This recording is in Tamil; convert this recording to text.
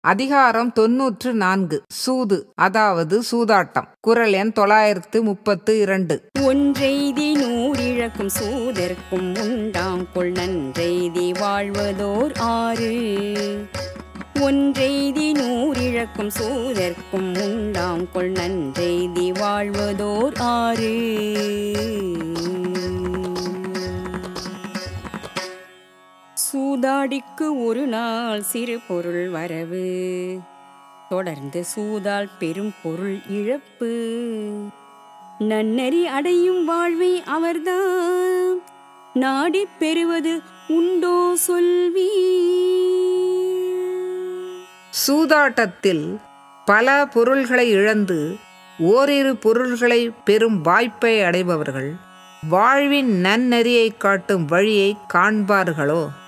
அதிகாரம் தொன்னூற்று நான்கு சூது அதாவது சூதாட்டம் குரல் எண் தொள்ளாயிரத்து முப்பத்து இரண்டு ஒன்றெய்தி நூறிழக்கும் சூதர்க்கும் உண்டாம் கொள் நன்றெய்தி வாழ்வதோர் ஆறு ஒன்றெய்தி நூறிழக்கும் சூதர்க்கும் உண்டாம் கொள் நன்றெய்தி வாழ்வதோர் ஆறு சூதாடிக்கு ஒரு நாள் சிறு பொருள் வரவு தொடர்ந்து சூதால் பெரும் பொருள் இழப்பு நன்னறி அடையும் வாழ்வை அவர்தான் நாடிப் பெறுவது உண்டோ சொல்வி சூதாட்டத்தில் பல பொருள்களை இழந்து ஓரிரு பொருள்களை பெறும் வாய்ப்பை அடைபவர்கள் வாழ்வின் நன்னெறியை காட்டும் வழியை காண்பார்களோ